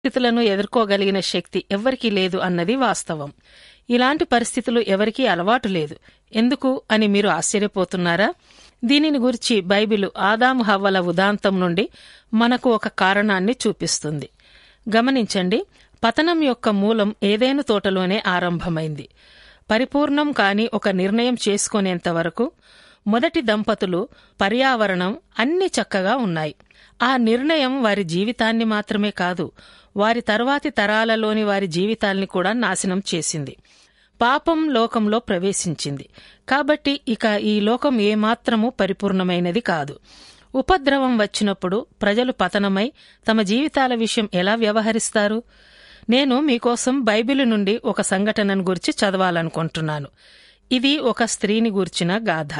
పరిస్థితులను ఎదుర్కోగలిగిన శక్తి ఎవ్వరికీ లేదు అన్నది వాస్తవం ఇలాంటి పరిస్థితులు ఎవరికీ అలవాటు లేదు ఎందుకు అని మీరు ఆశ్చర్యపోతున్నారా దీనిని గురించి బైబిలు ఆదాము హవ్వల ఉదాంతం నుండి మనకు ఒక కారణాన్ని చూపిస్తుంది గమనించండి పతనం యొక్క మూలం ఏదేను తోటలోనే ఆరంభమైంది పరిపూర్ణం కాని ఒక నిర్ణయం చేసుకునేంత వరకు మొదటి దంపతులు పర్యావరణం అన్ని చక్కగా ఉన్నాయి ఆ నిర్ణయం వారి జీవితాన్ని మాత్రమే కాదు వారి తర్వాతి తరాలలోని వారి జీవితాల్ని కూడా నాశనం చేసింది పాపం లోకంలో ప్రవేశించింది కాబట్టి ఇక ఈ లోకం ఏమాత్రమూ పరిపూర్ణమైనది కాదు ఉపద్రవం వచ్చినప్పుడు ప్రజలు పతనమై తమ జీవితాల విషయం ఎలా వ్యవహరిస్తారు నేను మీకోసం బైబిలు నుండి ఒక సంఘటనను గురించి చదవాలనుకుంటున్నాను ఇది ఒక స్త్రీని గూర్చిన గాథ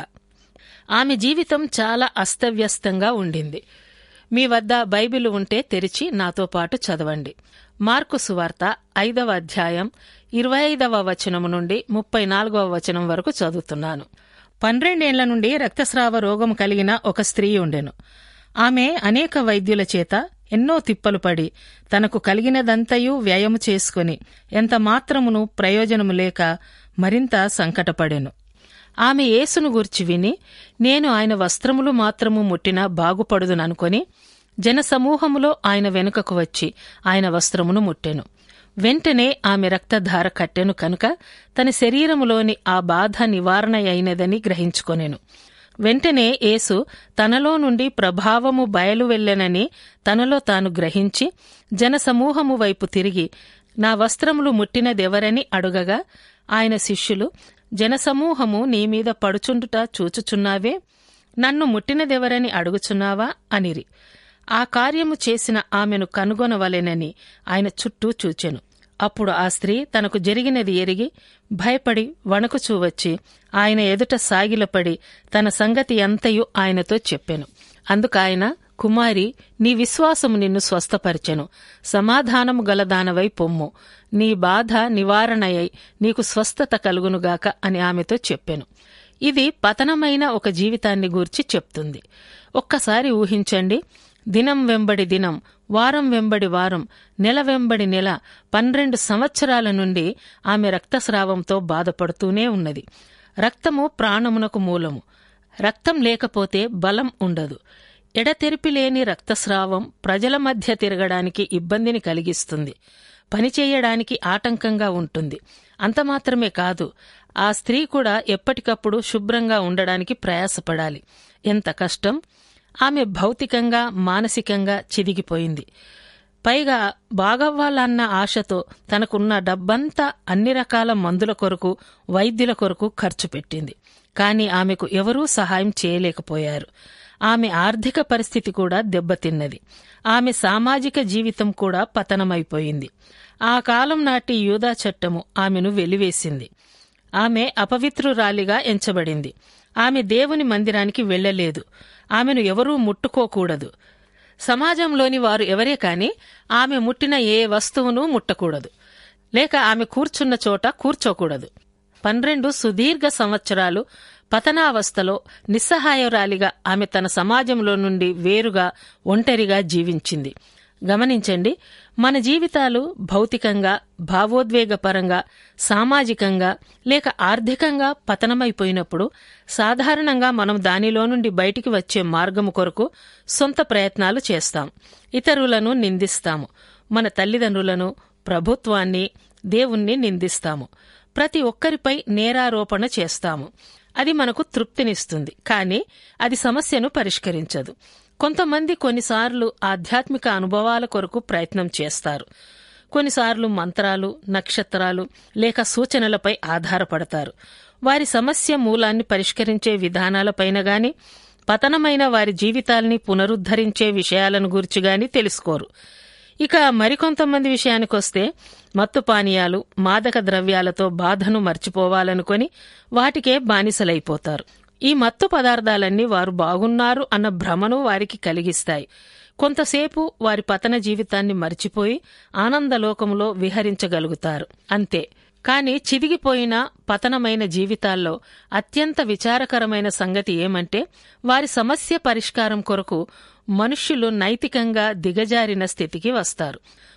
ఆమె జీవితం చాలా అస్తవ్యస్తంగా ఉండింది మీ వద్ద బైబిలు ఉంటే తెరిచి నాతో పాటు చదవండి మార్కు సువార్త ఐదవ అధ్యాయం ఇరవై ఐదవ వచనము నుండి ముప్పై నాలుగవ వచనం వరకు చదువుతున్నాను పన్నెండేండ్ల నుండి రక్తస్రావ రోగం కలిగిన ఒక స్త్రీ ఉండెను ఆమె అనేక వైద్యుల చేత ఎన్నో తిప్పలు పడి తనకు కలిగినదంతయు వ్యయము చేసుకుని ఎంత మాత్రమును ప్రయోజనము లేక మరింత సంకటపడెను ఆమె యేసును గూర్చి విని నేను ఆయన వస్త్రములు మాత్రము ముట్టినా బాగుపడుదుననుకొని జనసమూహములో ఆయన వెనుకకు వచ్చి ఆయన వస్త్రమును ముట్టెను వెంటనే ఆమె రక్తధార కట్టెను కనుక తన శరీరములోని ఆ బాధ నివారణ అయినదని గ్రహించుకొనెను వెంటనే యేసు తనలో నుండి ప్రభావము బయలు వెళ్ళెనని తనలో తాను గ్రహించి జనసమూహము వైపు తిరిగి నా వస్త్రములు ముట్టినదెవరని అడుగగా ఆయన శిష్యులు జనసమూహము నీమీద పడుచుండుట చూచుచున్నావే నన్ను ముట్టినదెవరని అడుగుచున్నావా అనిరి ఆ కార్యము చేసిన ఆమెను కనుగొనవలెనని ఆయన చుట్టూ చూచెను అప్పుడు ఆ స్త్రీ తనకు జరిగినది ఎరిగి భయపడి వణకుచూ వచ్చి ఆయన ఎదుట సాగిలపడి తన సంగతి అంతయు ఆయనతో చెప్పెను అందుకాయన కుమారి నీ విశ్వాసము నిన్ను స్వస్థపరిచెను సమాధానము గలదానవై పొమ్ము నీ బాధ నివారణయై నీకు స్వస్థత కలుగునుగాక అని ఆమెతో చెప్పెను ఇది పతనమైన ఒక జీవితాన్ని గూర్చి చెప్తుంది ఒక్కసారి ఊహించండి దినం వెంబడి దినం వారం వెంబడి వారం నెల వెంబడి నెల పన్నెండు సంవత్సరాల నుండి ఆమె రక్తస్రావంతో బాధపడుతూనే ఉన్నది రక్తము ప్రాణమునకు మూలము రక్తం లేకపోతే బలం ఉండదు ఎడతెరిపి లేని రక్తస్రావం ప్రజల మధ్య తిరగడానికి ఇబ్బందిని కలిగిస్తుంది పనిచేయడానికి ఆటంకంగా ఉంటుంది అంత మాత్రమే కాదు ఆ స్త్రీ కూడా ఎప్పటికప్పుడు శుభ్రంగా ఉండడానికి ప్రయాసపడాలి ఎంత కష్టం ఆమె భౌతికంగా మానసికంగా చిదిగిపోయింది పైగా బాగవ్వాలన్న ఆశతో తనకున్న డబ్బంతా అన్ని రకాల మందుల కొరకు వైద్యుల కొరకు ఖర్చు పెట్టింది కాని ఆమెకు ఎవరూ సహాయం చేయలేకపోయారు ఆమె ఆర్థిక పరిస్థితి కూడా దెబ్బతిన్నది ఆమె సామాజిక జీవితం కూడా పతనమైపోయింది ఆ కాలం నాటి యూదా చట్టము ఆమెను వెలివేసింది ఆమె అపవిత్రురాలిగా ఎంచబడింది ఆమె దేవుని మందిరానికి వెళ్లలేదు ఆమెను ఎవరూ ముట్టుకోకూడదు సమాజంలోని వారు ఎవరే కాని ఆమె ముట్టిన ఏ వస్తువును ముట్టకూడదు లేక ఆమె కూర్చున్న చోట కూర్చోకూడదు పన్నెండు సుదీర్ఘ సంవత్సరాలు పతనావస్థలో నిస్సహాయురాలిగా ఆమె తన సమాజంలో నుండి వేరుగా ఒంటరిగా జీవించింది గమనించండి మన జీవితాలు భౌతికంగా భావోద్వేగపరంగా సామాజికంగా లేక ఆర్థికంగా పతనమైపోయినప్పుడు సాధారణంగా మనం దానిలో నుండి బయటికి వచ్చే మార్గము కొరకు సొంత ప్రయత్నాలు చేస్తాం ఇతరులను నిందిస్తాము మన తల్లిదండ్రులను ప్రభుత్వాన్ని దేవుణ్ణి నిందిస్తాము ప్రతి ఒక్కరిపై నేరారోపణ చేస్తాము అది మనకు తృప్తినిస్తుంది కానీ అది సమస్యను పరిష్కరించదు కొంతమంది కొన్నిసార్లు ఆధ్యాత్మిక అనుభవాల కొరకు ప్రయత్నం చేస్తారు కొన్నిసార్లు మంత్రాలు నక్షత్రాలు లేక సూచనలపై ఆధారపడతారు వారి సమస్య మూలాన్ని పరిష్కరించే విధానాలపైన గాని పతనమైన వారి జీవితాల్ని పునరుద్ధరించే విషయాలను గురించి గాని తెలుసుకోరు ఇక మరికొంతమంది విషయానికొస్తే మత్తు పానీయాలు మాదక ద్రవ్యాలతో బాధను మర్చిపోవాలనుకొని వాటికే బానిసలైపోతారు ఈ మత్తు పదార్థాలన్నీ వారు బాగున్నారు అన్న భ్రమను వారికి కలిగిస్తాయి కొంతసేపు వారి పతన జీవితాన్ని మర్చిపోయి ఆనందలోకంలో విహరించగలుగుతారు అంతే కాని చిదిగిపోయిన పతనమైన జీవితాల్లో అత్యంత విచారకరమైన సంగతి ఏమంటే వారి సమస్య పరిష్కారం కొరకు మనుష్యులు నైతికంగా దిగజారిన స్థితికి వస్తారు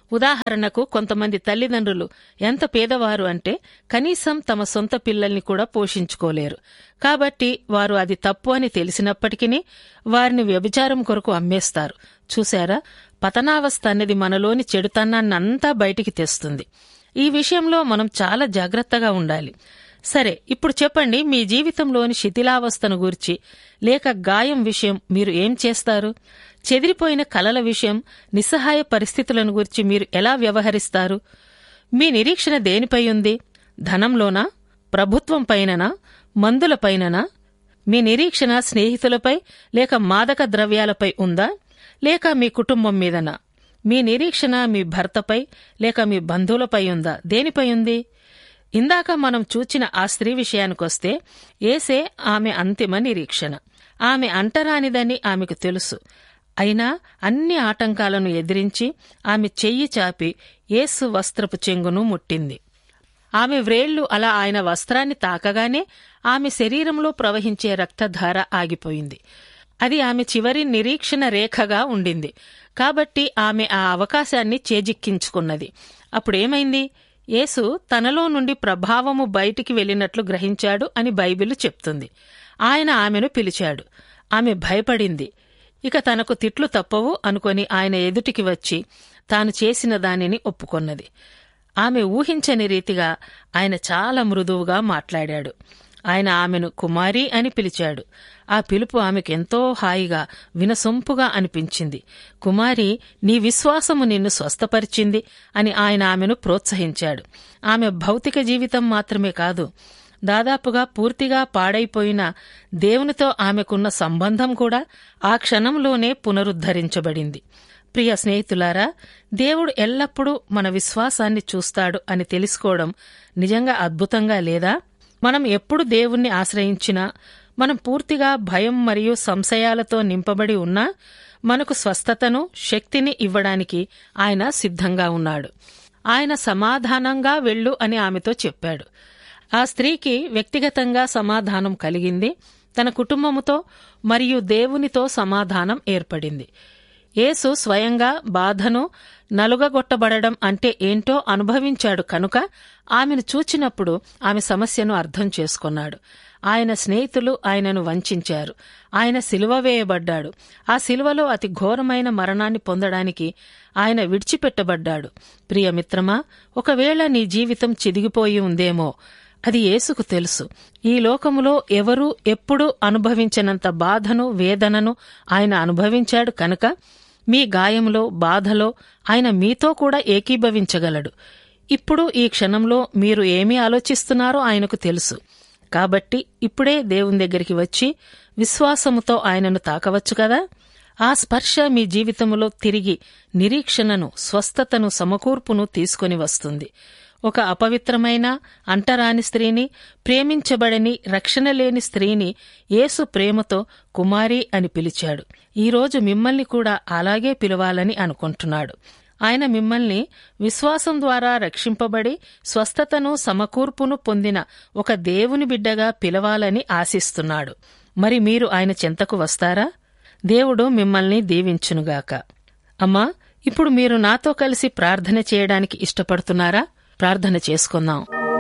ఉదాహరణకు కొంతమంది తల్లిదండ్రులు ఎంత పేదవారు అంటే కనీసం తమ సొంత పిల్లల్ని కూడా పోషించుకోలేరు కాబట్టి వారు అది తప్పు అని తెలిసినప్పటికీ వారిని వ్యభిచారం కొరకు అమ్మేస్తారు చూశారా పతనావస్థ అనేది మనలోని చెడుతనాన్నంతా బయటికి తెస్తుంది ఈ విషయంలో మనం చాలా జాగ్రత్తగా ఉండాలి సరే ఇప్పుడు చెప్పండి మీ జీవితంలోని శిథిలావస్థను గురించి లేక గాయం విషయం మీరు ఏం చేస్తారు చెదిరిపోయిన కలల విషయం నిస్సహాయ పరిస్థితులను గురించి మీరు ఎలా వ్యవహరిస్తారు మీ నిరీక్షణ దేనిపై ఉంది ధనంలోనా ప్రభుత్వం పైననా మందులపైననా మీ నిరీక్షణ స్నేహితులపై లేక మాదక ద్రవ్యాలపై ఉందా లేక మీ కుటుంబం మీదనా మీ నిరీక్షణ మీ భర్తపై లేక మీ బంధువులపై ఉందా దేనిపై ఉంది ఇందాక మనం చూచిన ఆ స్త్రీ విషయానికొస్తే ఏసే ఆమె అంతిమ నిరీక్షణ ఆమె అంటరానిదని ఆమెకు తెలుసు అయినా అన్ని ఆటంకాలను ఎదిరించి ఆమె చెయ్యి చాపి ఏసు వస్త్రపు చెంగును ముట్టింది ఆమె వ్రేళ్లు అలా ఆయన వస్త్రాన్ని తాకగానే ఆమె శరీరంలో ప్రవహించే రక్తధార ఆగిపోయింది అది ఆమె చివరి నిరీక్షణ రేఖగా ఉండింది కాబట్టి ఆమె ఆ అవకాశాన్ని చేజిక్కించుకున్నది అప్పుడేమైంది యేసు తనలో నుండి ప్రభావము బయటికి వెళ్ళినట్లు గ్రహించాడు అని బైబిల్ చెప్తుంది ఆయన ఆమెను పిలిచాడు ఆమె భయపడింది ఇక తనకు తిట్లు తప్పవు అనుకొని ఆయన ఎదుటికి వచ్చి తాను చేసిన దానిని ఒప్పుకొన్నది ఆమె ఊహించని రీతిగా ఆయన చాలా మృదువుగా మాట్లాడాడు ఆయన ఆమెను కుమారి అని పిలిచాడు ఆ పిలుపు ఆమెకెంతో హాయిగా వినసొంపుగా అనిపించింది కుమారి నీ విశ్వాసము నిన్ను స్వస్థపరిచింది అని ఆయన ఆమెను ప్రోత్సహించాడు ఆమె భౌతిక జీవితం మాత్రమే కాదు దాదాపుగా పూర్తిగా పాడైపోయిన దేవునితో ఆమెకున్న సంబంధం కూడా ఆ క్షణంలోనే పునరుద్ధరించబడింది ప్రియ స్నేహితులారా దేవుడు ఎల్లప్పుడూ మన విశ్వాసాన్ని చూస్తాడు అని తెలుసుకోవడం నిజంగా అద్భుతంగా లేదా మనం ఎప్పుడు దేవుణ్ణి ఆశ్రయించినా మనం పూర్తిగా భయం మరియు సంశయాలతో నింపబడి ఉన్నా మనకు స్వస్థతను శక్తిని ఇవ్వడానికి ఆయన సిద్ధంగా ఉన్నాడు ఆయన సమాధానంగా వెళ్ళు అని ఆమెతో చెప్పాడు ఆ స్త్రీకి వ్యక్తిగతంగా సమాధానం కలిగింది తన కుటుంబముతో మరియు దేవునితో సమాధానం ఏర్పడింది యేసు స్వయంగా బాధను నలుగగొట్టబడడం అంటే ఏంటో అనుభవించాడు కనుక ఆమెను చూచినప్పుడు ఆమె సమస్యను అర్థం చేసుకున్నాడు ఆయన స్నేహితులు ఆయనను వంచారు ఆయన సిలువ వేయబడ్డాడు ఆ సిలువలో అతి ఘోరమైన మరణాన్ని పొందడానికి ఆయన విడిచిపెట్టబడ్డాడు ప్రియమిత్రమా ఒకవేళ నీ జీవితం చిదిగిపోయి ఉందేమో అది యేసుకు తెలుసు ఈ లోకములో ఎవరూ ఎప్పుడూ అనుభవించినంత బాధను వేదనను ఆయన అనుభవించాడు కనుక మీ గాయంలో బాధలో ఆయన మీతో కూడా ఏకీభవించగలడు ఇప్పుడు ఈ క్షణంలో మీరు ఏమి ఆలోచిస్తున్నారో ఆయనకు తెలుసు కాబట్టి ఇప్పుడే దేవుని దగ్గరికి వచ్చి విశ్వాసముతో ఆయనను తాకవచ్చు కదా ఆ స్పర్శ మీ జీవితంలో తిరిగి నిరీక్షణను స్వస్థతను సమకూర్పును తీసుకొని వస్తుంది ఒక అపవిత్రమైన అంటరాని స్త్రీని ప్రేమించబడని రక్షణ లేని స్త్రీని యేసు ప్రేమతో కుమారి అని పిలిచాడు ఈరోజు మిమ్మల్ని కూడా అలాగే పిలవాలని అనుకుంటున్నాడు ఆయన మిమ్మల్ని విశ్వాసం ద్వారా రక్షింపబడి స్వస్థతను సమకూర్పును పొందిన ఒక దేవుని బిడ్డగా పిలవాలని ఆశిస్తున్నాడు మరి మీరు ఆయన చెంతకు వస్తారా దేవుడు మిమ్మల్ని దీవించునుగాక అమ్మా ఇప్పుడు మీరు నాతో కలిసి ప్రార్థన చేయడానికి ఇష్టపడుతున్నారా ప్రార్థన చేసుకుందాం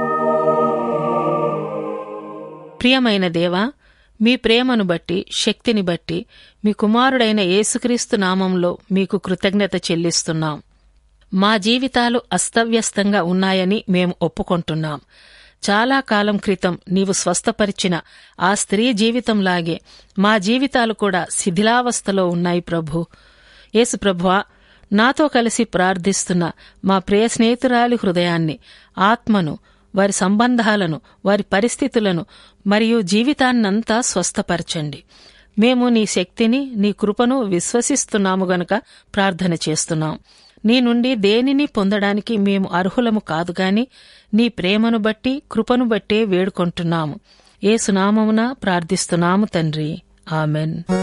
ప్రియమైన దేవా మీ ప్రేమను బట్టి శక్తిని బట్టి మీ కుమారుడైన యేసుక్రీస్తు నామంలో మీకు కృతజ్ఞత చెల్లిస్తున్నాం మా జీవితాలు అస్తవ్యస్తంగా ఉన్నాయని మేము ఒప్పుకుంటున్నాం చాలా కాలం క్రితం నీవు స్వస్థపరిచిన ఆ స్త్రీ జీవితంలాగే మా జీవితాలు కూడా శిథిలావస్థలో ఉన్నాయి ప్రభు యేసు ప్రభువా నాతో కలిసి ప్రార్థిస్తున్న మా ప్రియ స్నేహితురాలి హృదయాన్ని ఆత్మను వారి సంబంధాలను వారి పరిస్థితులను మరియు జీవితాన్నంతా స్వస్థపరచండి మేము నీ శక్తిని నీ కృపను విశ్వసిస్తున్నాము గనుక ప్రార్థన చేస్తున్నాం నీ నుండి దేనిని పొందడానికి మేము అర్హులము కాదు గాని నీ ప్రేమను బట్టి కృపను బట్టే వేడుకొంటున్నాము ఏసునామమున ప్రార్థిస్తున్నాము తండ్రి ఆమెన్